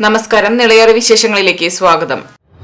നമസ്കാരം നിളയേറെ വിശേഷങ്ങളിലേക്ക് സ്വാഗതം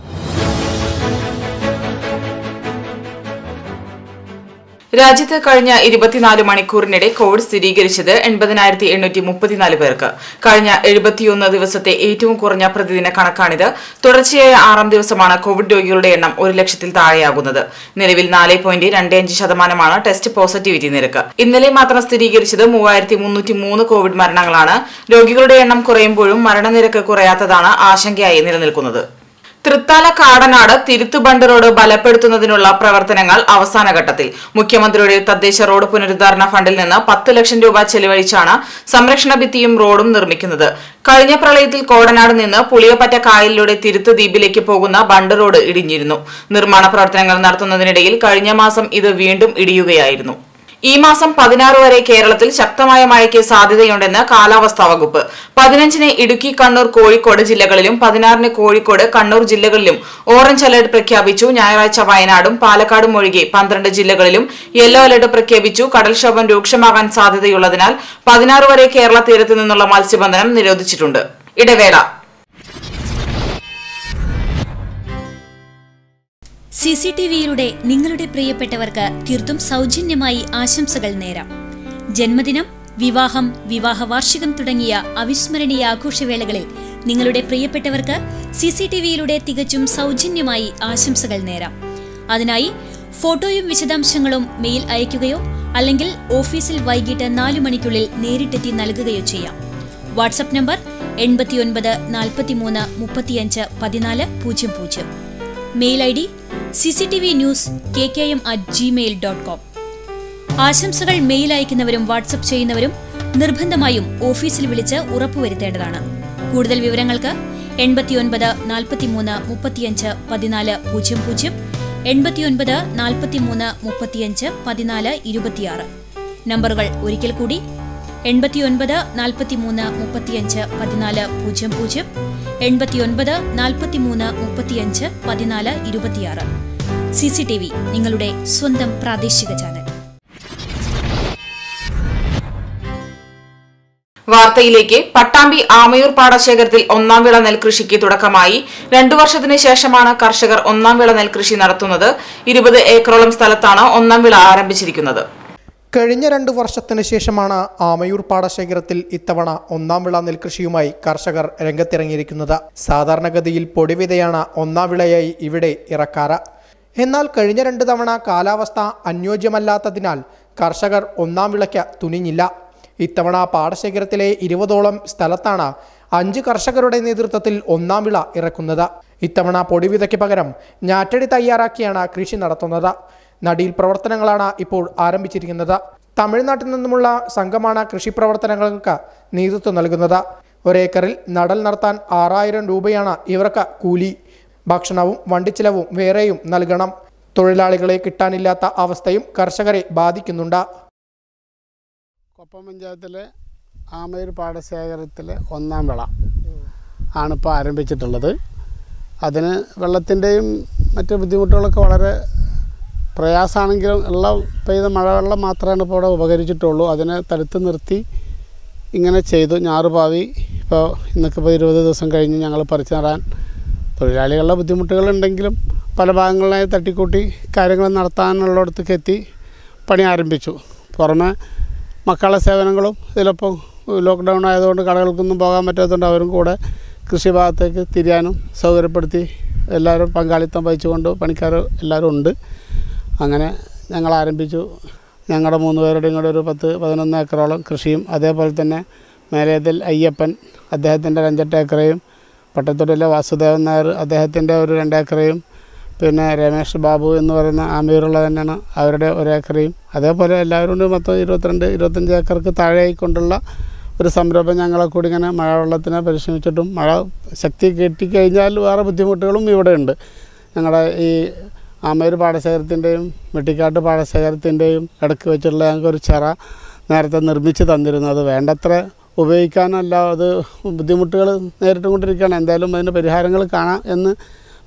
രാജ്യത്ത് കഴിഞ്ഞ ഇരുപത്തിനാല് മണിക്കൂറിനിടെ കോവിഡ് സ്ഥിരീകരിച്ചത് എൺപതിനായിരത്തി എണ്ണൂറ്റി മുപ്പത്തിനാല് പേർക്ക് കഴിഞ്ഞ എഴുപത്തിയൊന്ന് ദിവസത്തെ ഏറ്റവും കുറഞ്ഞ പ്രതിദിന കണക്കാണിത് തുടർച്ചയായ ആറാം ദിവസമാണ് കോവിഡ് രോഗികളുടെ എണ്ണം ഒരു ലക്ഷത്തിൽ താഴെയാകുന്നത് നിലവിൽ നാല് പോയിന്റ് രണ്ട് അഞ്ച് ശതമാനമാണ് ടെസ്റ്റ് പോസിറ്റിവിറ്റി നിരക്ക് ഇന്നലെ മാത്രം സ്ഥിരീകരിച്ചത് മൂവായിരത്തി മുന്നൂറ്റി മൂന്ന് കോവിഡ് മരണങ്ങളാണ് രോഗികളുടെ എണ്ണം കുറയുമ്പോഴും മരണനിരക്ക് കുറയാത്തതാണ് ആശങ്കയായി നിലനിൽക്കുന്നത് തൃത്താല കാടനാട് തിരുത്തുബണ്ട് റോഡ് ബലപ്പെടുത്തുന്നതിനുള്ള പ്രവർത്തനങ്ങൾ അവസാന ഘട്ടത്തിൽ മുഖ്യമന്ത്രിയുടെ തദ്ദേശ റോഡ് പുനരുദ്ധാരണ ഫണ്ടിൽ നിന്ന് പത്ത് ലക്ഷം രൂപ ചെലവഴിച്ചാണ് സംരക്ഷണ ഭിത്തിയും റോഡും നിർമ്മിക്കുന്നത് കഴിഞ്ഞ പ്രളയത്തിൽ കോടനാട് നിന്ന് പുളിയപ്പറ്റ കായലിലൂടെ തിരുത്ത് ദ്വീപിലേക്ക് പോകുന്ന ബണ്ട് റോഡ് ഇടിഞ്ഞിരുന്നു നിർമ്മാണ പ്രവർത്തനങ്ങൾ നടത്തുന്നതിനിടയിൽ കഴിഞ്ഞ മാസം ഇത് വീണ്ടും ഇടിയുകയായിരുന്നു ഈ മാസം പതിനാറ് വരെ കേരളത്തിൽ ശക്തമായ മഴയ്ക്ക് സാധ്യതയുണ്ടെന്ന് കാലാവസ്ഥാ വകുപ്പ് പതിനഞ്ചിന് ഇടുക്കി കണ്ണൂർ കോഴിക്കോട് ജില്ലകളിലും പതിനാറിന് കോഴിക്കോട് കണ്ണൂർ ജില്ലകളിലും ഓറഞ്ച് അലർട്ട് പ്രഖ്യാപിച്ചു ഞായറാഴ്ച വയനാടും പാലക്കാടും ഒഴികെ പന്ത്രണ്ട് ജില്ലകളിലും യെല്ലോ അലർട്ട് പ്രഖ്യാപിച്ചു കടൽക്ഷോഭം രൂക്ഷമാകാൻ സാധ്യതയുള്ളതിനാൽ പതിനാറ് വരെ കേരള തീരത്ത് നിന്നുള്ള മത്സ്യബന്ധനം നിരോധിച്ചിട്ടുണ്ട് ഇടവേള സി സി ടി വിയിലൂടെ നിങ്ങളുടെ പ്രിയപ്പെട്ടവർക്ക് തീർത്തും സൗജന്യമായി ആശംസകൾ നേരാം ജന്മദിനം വിവാഹം വിവാഹ വാർഷികം തുടങ്ങിയ അവിസ്മരണീയ ആഘോഷവേളകളിൽ നിങ്ങളുടെ പ്രിയപ്പെട്ടവർക്ക് സി സി ടി വിയിലൂടെ തികച്ചും സൗജന്യമായി ആശംസകൾ നേരാം അതിനായി ഫോട്ടോയും വിശദാംശങ്ങളും മെയിൽ അയയ്ക്കുകയോ അല്ലെങ്കിൽ ഓഫീസിൽ വൈകിട്ട് നാലു മണിക്കുള്ളിൽ നേരിട്ടെത്തി നൽകുകയോ ചെയ്യാം വാട്സപ്പ് നമ്പർ എൺപത്തിയൊൻപത് നാൽപ്പത്തിമൂന്ന് മുപ്പത്തിയഞ്ച് പതിനാല് പൂജ്യം പൂജ്യം mail I D C C T V news K K M at gmail dot com ആശംസകൾ മെയിൽ അയക്കുന്നവരും വാട്സപ്പ് ചെയ്യുന്നവരും നിർബന്ധമായും ഓഫീസിൽ വിളിച്ച് ഉറപ്പുവരുത്തേണ്ടതാണ് കൂടുതൽ വിവരങ്ങൾക്ക് എൺപത്തിയൊൻപത് നാൽപ്പത്തിമൂന്ന് മുപ്പത്തിയഞ്ച് പതിനാല് പൂജ്യം പൂജ്യം എൺപത്തിയൊൻപത് നാൽപ്പത്തിമൂന്ന് മുപ്പത്തിയഞ്ച് പതിനാല് ഇരുപത്തിയാറ് നമ്പറുകൾ ഒരിക്കൽ കൂടി എൺപത്തിയൊൻപത് നാൽപ്പത്തിമൂന്ന് മുപ്പത്തിയഞ്ച് പതിനാല് പൂജ്യം പൂജ്യം എൺപത്തിയൊൻപത് നാൽപ്പത്തിമൂന്ന് മുപ്പത്തിയഞ്ച് പതിനാല് ഇരുപത്തിയാറ് സി സി ടി വി നിങ്ങളുടെ സ്വന്തം പ്രാദേശിക ചാനൽ വാർത്തയിലേക്ക് പട്ടാമ്പി ആമയൂർ പാടശേഖരത്തിൽ ഒന്നാം വിള നെൽകൃഷിക്ക് തുടക്കമായി രണ്ടു വർഷത്തിന് ശേഷമാണ് കർഷകർ ഒന്നാം വിള നെൽകൃഷി നടത്തുന്നത് ഇരുപത് ഏക്കറോളം സ്ഥലത്താണ് ഒന്നാം വിള ആരംഭിച്ചിരിക്കുന്നത് കഴിഞ്ഞ രണ്ടു വർഷത്തിന് ശേഷമാണ് ആമയൂർ പാടശേഖരത്തിൽ ഇത്തവണ ഒന്നാം വിള നെൽകൃഷിയുമായി കർഷകർ രംഗത്തിറങ്ങിയിരിക്കുന്നത് സാധാരണഗതിയിൽ പൊടിവിതയാണ് ഒന്നാം വിളയായി ഇവിടെ ഇറക്കാറ് എന്നാൽ കഴിഞ്ഞ രണ്ട് തവണ കാലാവസ്ഥ അനുയോജ്യമല്ലാത്തതിനാൽ കർഷകർ ഒന്നാം വിളയ്ക്ക് തുനിഞ്ഞില്ല ഇത്തവണ പാടശേഖരത്തിലെ ഇരുപതോളം സ്ഥലത്താണ് അഞ്ച് കർഷകരുടെ നേതൃത്വത്തിൽ ഒന്നാം വിള ഇറക്കുന്നത് ഇത്തവണ പൊടിവിതയ്ക്ക് പകരം ഞാറ്റടി തയ്യാറാക്കിയാണ് കൃഷി നടത്തുന്നത് നടിയിൽ പ്രവർത്തനങ്ങളാണ് ഇപ്പോൾ ആരംഭിച്ചിരിക്കുന്നത് തമിഴ്നാട്ടിൽ നിന്നുമുള്ള സംഘമാണ് കൃഷി പ്രവർത്തനങ്ങൾക്ക് നേതൃത്വം നൽകുന്നത് ഒരേക്കറിൽ നടൽ നടത്താൻ ആറായിരം രൂപയാണ് ഇവർക്ക് കൂലി ഭക്ഷണവും വണ്ടിച്ചിലവും വേറെയും നൽകണം തൊഴിലാളികളെ കിട്ടാനില്ലാത്ത അവസ്ഥയും കർഷകരെ ബാധിക്കുന്നുണ്ട് കൊപ്പം പഞ്ചായത്തിലെ ആമയൂർ പാടശേഖരത്തിലെ ഒന്നാം വിള ആണിപ്പോൾ ആരംഭിച്ചിട്ടുള്ളത് അതിന് വെള്ളത്തിൻ്റെയും മറ്റ് ബുദ്ധിമുട്ടുകളൊക്കെ വളരെ പ്രയാസമാണെങ്കിലും ഉള്ള പെയ്ത മഴവെള്ളം മാത്രമാണ് ഇപ്പോൾ ഇവിടെ ഉപകരിച്ചിട്ടുള്ളൂ അതിനെ തടുത്ത് നിർത്തി ഇങ്ങനെ ചെയ്തു ഞാറുപാവി ഇപ്പോൾ ഇന്നൊക്കെ ഇരുപത് ദിവസം കഴിഞ്ഞ് ഞങ്ങൾ പറിച്ചു നടാൻ തൊഴിലാളികളുടെ ബുദ്ധിമുട്ടുകളുണ്ടെങ്കിലും പല ഭാഗങ്ങളിലായി തട്ടിക്കൂട്ടി കാര്യങ്ങൾ നടത്താനുള്ളിടത്തേക്ക് എത്തി പണി ആരംഭിച്ചു പുറമെ മക്കളുടെ സേവനങ്ങളും ഇതിലിപ്പോൾ ലോക്ക്ഡൗൺ ആയതുകൊണ്ട് കടകൾക്കൊന്നും പോകാൻ പറ്റാത്തതുകൊണ്ട് അവരും കൂടെ കൃഷി ഭാഗത്തേക്ക് തിരിയാനും സൗകര്യപ്പെടുത്തി എല്ലാവരും പങ്കാളിത്തം വഹിച്ചുകൊണ്ട് പണിക്കാർ എല്ലാവരും ഉണ്ട് അങ്ങനെ ഞങ്ങൾ ആരംഭിച്ചു ഞങ്ങളുടെ മൂന്ന് പേരുടെയും കൂടെ ഒരു പത്ത് പതിനൊന്ന് ഏക്കറോളം കൃഷിയും അതേപോലെ തന്നെ മേലേതിൽ അയ്യപ്പൻ അദ്ദേഹത്തിൻ്റെ ഒരു അഞ്ചെട്ട് ഏക്കറയും പട്ടത്തൊടിയിലെ വാസുദേവൻ നായർ അദ്ദേഹത്തിൻ്റെ ഒരു രണ്ടേക്കറയും പിന്നെ രമേഷ് ബാബു എന്ന് പറയുന്ന ആമയൂരുള്ള തന്നെയാണ് അവരുടെ ഒരേക്കറയും അതേപോലെ എല്ലാവരും കൊണ്ട് മൊത്തം ഇരുപത്തിരണ്ട് ഇരുപത്തഞ്ച് ഏക്കർക്ക് താഴെയായിക്കൊണ്ടുള്ള ഒരു സംരംഭം ഞങ്ങളെ കൂടി ഇങ്ങനെ മഴവെള്ളത്തിനെ പരിശ്രമിച്ചിട്ടും മഴ ശക്തി കിട്ടിക്കഴിഞ്ഞാൽ വേറെ ബുദ്ധിമുട്ടുകളും ഇവിടെ ഉണ്ട് ഞങ്ങളുടെ ഈ ആമയൂർ പാടശേഖരത്തിൻ്റെയും വെട്ടിക്കാട്ട് പാടശേഖരത്തിൻ്റെയും ഇടയ്ക്ക് വെച്ചുള്ള ഞങ്ങൾക്ക് ഒരു ചിറ നേരത്തെ നിർമ്മിച്ച് തന്നിരുന്നു അത് വേണ്ടത്ര ഉപയോഗിക്കാനല്ല അത് ബുദ്ധിമുട്ടുകൾ നേരിട്ടുകൊണ്ടിരിക്കുകയാണ് എന്തായാലും അതിന് പരിഹാരങ്ങൾ കാണാം എന്ന്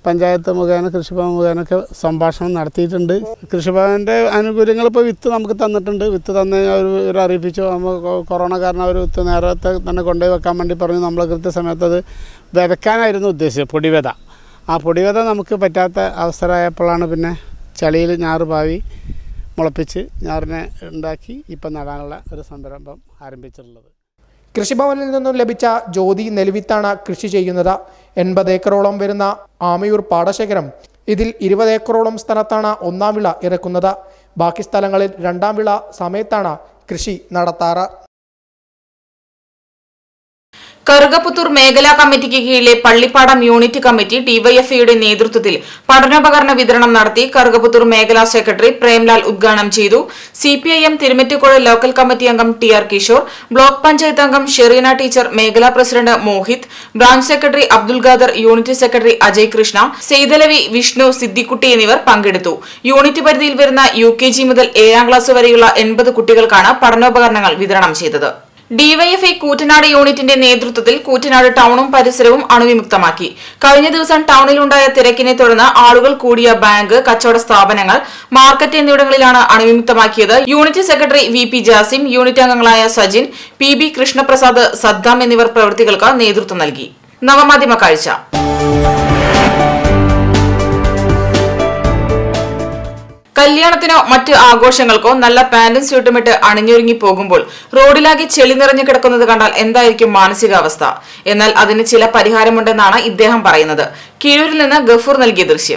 പഞ്ചായത്ത് മുഖേന കൃഷിഭവൻ മുഖേനൊക്കെ സംഭാഷണം നടത്തിയിട്ടുണ്ട് കൃഷിഭവൻ്റെ ആനുകൂല്യങ്ങൾ ഇപ്പോൾ വിത്ത് നമുക്ക് തന്നിട്ടുണ്ട് വിത്ത് തന്ന് അവർ ഒരു അറിയിപ്പിച്ചു നമ്മൾ കൊ- കൊറോണ കാരണം അവർ വിത്ത് നേരത്തെ തന്നെ കൊണ്ടുപോയി വെക്കാൻ വേണ്ടി പറഞ്ഞു നമ്മൾ കൃത്യസമയത്ത് അത് വിതയ്ക്കാനായിരുന്നു ഉദ്ദേശിച്ചത് പൊടിവിത ആ പൊടിവിത നമുക്ക് പറ്റാത്ത അവസരമായപ്പോഴാണ് പിന്നെ ചളിയിൽ ഞാറ് പാവി മുളപ്പിച്ച് ഞാറിനെ ഉണ്ടാക്കി ഇപ്പം നടാനുള്ള ഒരു സംരംഭം ആരംഭിച്ചിട്ടുള്ളത് കൃഷിഭവനിൽ നിന്നും ലഭിച്ച ജ്യോതി നെൽവിത്താണ് കൃഷി ചെയ്യുന്നത് എൺപത് ഏക്കറോളം വരുന്ന ആമയൂർ പാടശേഖരം ഇതിൽ ഇരുപത് ഏക്കറോളം സ്ഥലത്താണ് ഒന്നാം വിള ഇറക്കുന്നത് ബാക്കി സ്ഥലങ്ങളിൽ രണ്ടാം വിള സമയത്താണ് കൃഷി നടത്താറ് കറുകപ്പുത്തൂർ മേഖലാ കമ്മിറ്റിക്ക് കീഴിലെ പള്ളിപ്പാടം യൂണിറ്റ് കമ്മിറ്റി ഡിവൈഎഫ്ഐയുടെ നേതൃത്വത്തിൽ പഠനോപകരണ വിതരണം നടത്തി കറുകപ്പുത്തൂർ മേഖലാ സെക്രട്ടറി പ്രേംലാൽ ഉദ്ഘാടനം ചെയ്തു സിപിഐഎം തിരുമറ്റിക്കോട് ലോക്കൽ കമ്മിറ്റി അംഗം T R Kishore block panchayat അംഗം ഷെറീന ടീച്ചർ മേഖലാ president Mohit branch secretary Abdul Khader unit secretary Ajay Krishna Saithalavi Vishnu Siddikutty എന്നിവർ പങ്കെടുത്തു യൂണിറ്റ് പരിധിയിൽ വരുന്ന യു കെ ജി മുതൽ ഏഴാം ക്ലാസ് വരെയുള്ള എൺപത് കുട്ടികൾക്കാണ് പഠനോപകരണങ്ങൾ വിതരണം ചെയ്തത് ഡിവൈഎഫ്ഐ കൂറ്റനാട് യൂണിറ്റിന്റെ നേതൃത്വത്തിൽ കൂറ്റനാട് ടൗണും പരിസരവും അണുവിമുക്തമാക്കി കഴിഞ്ഞ ദിവസം ടൗണിലുണ്ടായ തിരക്കിനെ തുടർന്ന് ആളുകൾ കൂടിയ ബാങ്ക് കച്ചവട സ്ഥാപനങ്ങൾ മാർക്കറ്റ് എന്നിവിടങ്ങളിലാണ് അണുവിമുക്തമാക്കിയത് unit secretary V P Jasim unit അംഗങ്ങളായ സജിൻ പി ബി കൃഷ്ണപ്രസാദ് സദ്ദാം എന്നിവർ പ്രവൃത്തികൾക്ക് നേതൃത്വം നൽകി നവമാധ്യമ കാഴ്ച കല്യാണത്തിനോ മറ്റ് ആഘോഷങ്ങൾക്കോ നല്ല പാന്റും സ്യൂട്ടുമിട്ട് അണിഞ്ഞൊരുങ്ങി പോകുമ്പോൾ റോഡിലാകെ ചെളി നിറഞ്ഞു കിടക്കുന്നത് കണ്ടാൽ എന്തായിരിക്കും മാനസികാവസ്ഥ എന്നാൽ അതിന് ചില പരിഹാരമുണ്ടെന്നാണ് ഇദ്ദേഹം പറയുന്നത് കീഴൂരിൽ നിന്ന് ഗഫൂർ നൽകിയ ദൃശ്യം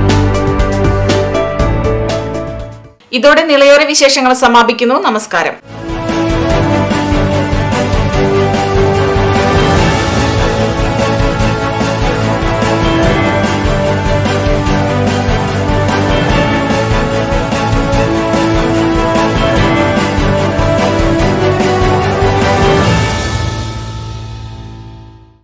ഇതോടെ നിളയോര വിശേഷങ്ങൾ സമാപിക്കുന്നു നമസ്കാരം